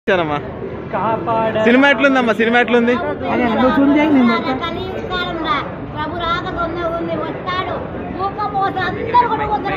ఇచ్చారమ్మా cinema ఎట్లుందమ్మా cinema ఎట్లుంది నువ్వు చూడు చేయి, నేను రాక కలియుగకాలంలో ప్రభు రాక తొంద ఉంది వస్తాడు ఊకపోతే అందరూ కూడా పోతారు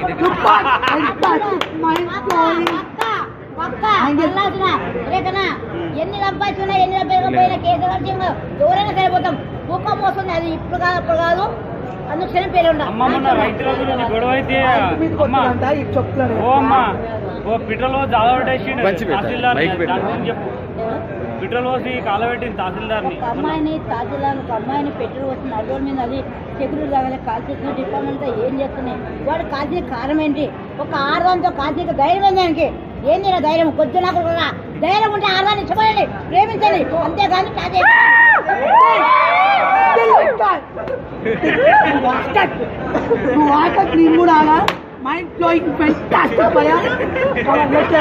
రేకనా ఎన్ని సంపాదించినా ఎన్ని పోయిన కేసు రాజ్యంగా ఎవరైనా సరిపోతాం ఊపం వస్తుంది అది ఇప్పుడు కాదు అప్పుడు కాదు అందుకు క్షణం పేరు ఉండ అమ్మ మొన్న రైతుల గురించి గొడవ అయితే మీదకి అమ్మ వస్తుందంట, ఈ చెప్తున్నాడు. ఓ అమ్మ ఓ పెట్రోల్ పోసి జాలబెట్టేసిండు మంచి పెట్టాలి. తహసీల్దార్ మైక్ పెట్టాలి. దాని గురించి చెప్పు పెట్రోల్ పోసి కాలబెట్టింది తహసీల్దార్ని ఒక అమ్మాయిని తాజులాను ఒక అమ్మాయిని పెట్రోల్ వస్తుంది అడ్డోల మీద అది సెక్యూరిటీ రాగానే కాల్చేసిన డిపార్ట్మెంట్ ఏం చేస్తున్నాయి వాడు కాల్చిన కారణం ఏంటి ఒక ఆర్వాన్తో కాల్చిన ధైర్యం ఉంది దానికి ఏంది నా ధైర్యం కొద్ది నాకు కూడా ధైర్యం ఉంటే ఆర్వాన్ని ఇష్టపడండి ప్రేమించండి అంతేగాని కాదే నువ్వు వాకట్. నువ్వు వాకట్ నేను కూడా అలా మైండ్ బ్లోయింగ్ ఫెంటాస్టిక్ భయ్యా అలా పెట్టా.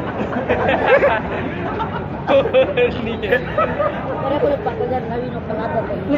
ఒకరే పక్కగా నవీన్ ఒక లాగా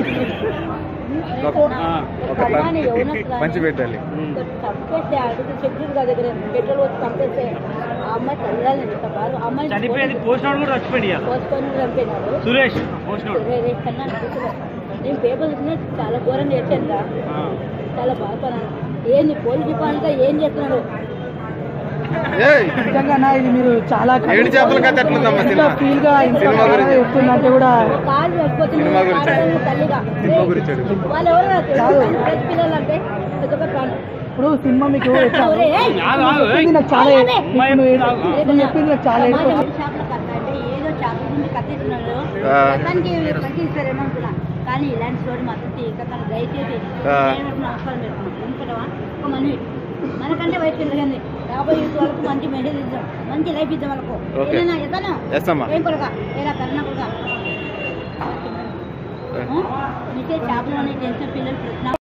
ఆ, ఒక మంచి పెట్టాలి చంపేస్తే అడుగు సెక్యూరిటీ దగ్గర పెట్రోల్ వచ్చి చంపేస్తే ఆ అమ్మాయి చల్లాలని చెప్పారు ఆ అమ్మాయి చనిపోయింది పోస్టినోడు కూడా చచ్చిపోయింది ఇవాళ. పోసుకొని చంపేనాడు సురేష్ పోస్టినోడు రే- రే కన్నా కూర్చో. నేను పేపర్ చూసినా చాలా ఘోరంగా చేశాను రా ఆ. చాలా బాధపడాను ఏంది పోలీస్ డిపార్ట్మెంట్ ఏం చేస్తున్నాడు ఏయ్ నిజంగా నా ఇది మీరు చాలా ఏడు చేపల కథ ఎట్లుందమ్మా సినిమా? ఫీల్ గా ఇంత సినిమా గురించి. చెప్తుందంటే కూడా కాళ్ళు పట్టుకొని సినిమా గురించి కాళ్ళని తల్లిగా సినిమా గురించి అడుగు. వాళ్ళు ఎవరు ప్రతి పిల్లలు అంటే అదొక ప్రాణం ఇప్పుడు సినిమా మీకు ఎట్లా ఒరే, ఏయ్! ఆగు, ఆగు, ఏయ్. చెప్పింది నాకు చాలా ఆగు, ఆగు. ఇప్పుడు నువ్వు ఏడు- ఆగు. నువ్వు చెప్పింది నాకు చాలా ఏడుపు సమాజం వచ్చింది. షాప్లో కట్ట అంటే ఏదో చేపల నుండి కట్టిస్తున్నాడు ఆ. దానికి పట్టిస్తారేమో అనుకున్నా కానీ ఇలాంటి స్టోరీ మాత్రం ఇంకా దయచేసి ఆ. చేయవలసిన అవసరం లేదు ఎందుకంటే ఒక మనవి మనకంటే వయసు పెరిగింది యాభై ఐదు వరకు మంచి మెసేజ్ ఇద్దాం మంచి లైఫ్ ఇద్దాం వాళ్ళకు ఓకే. ఏదైనా ఎతను ఎస్ అమ్మా ఏం కొడుక ఏరా కన్నా కొడుక నీకే చేపలు అనే టెన్షన్ పిల్లలు ప్రశ్న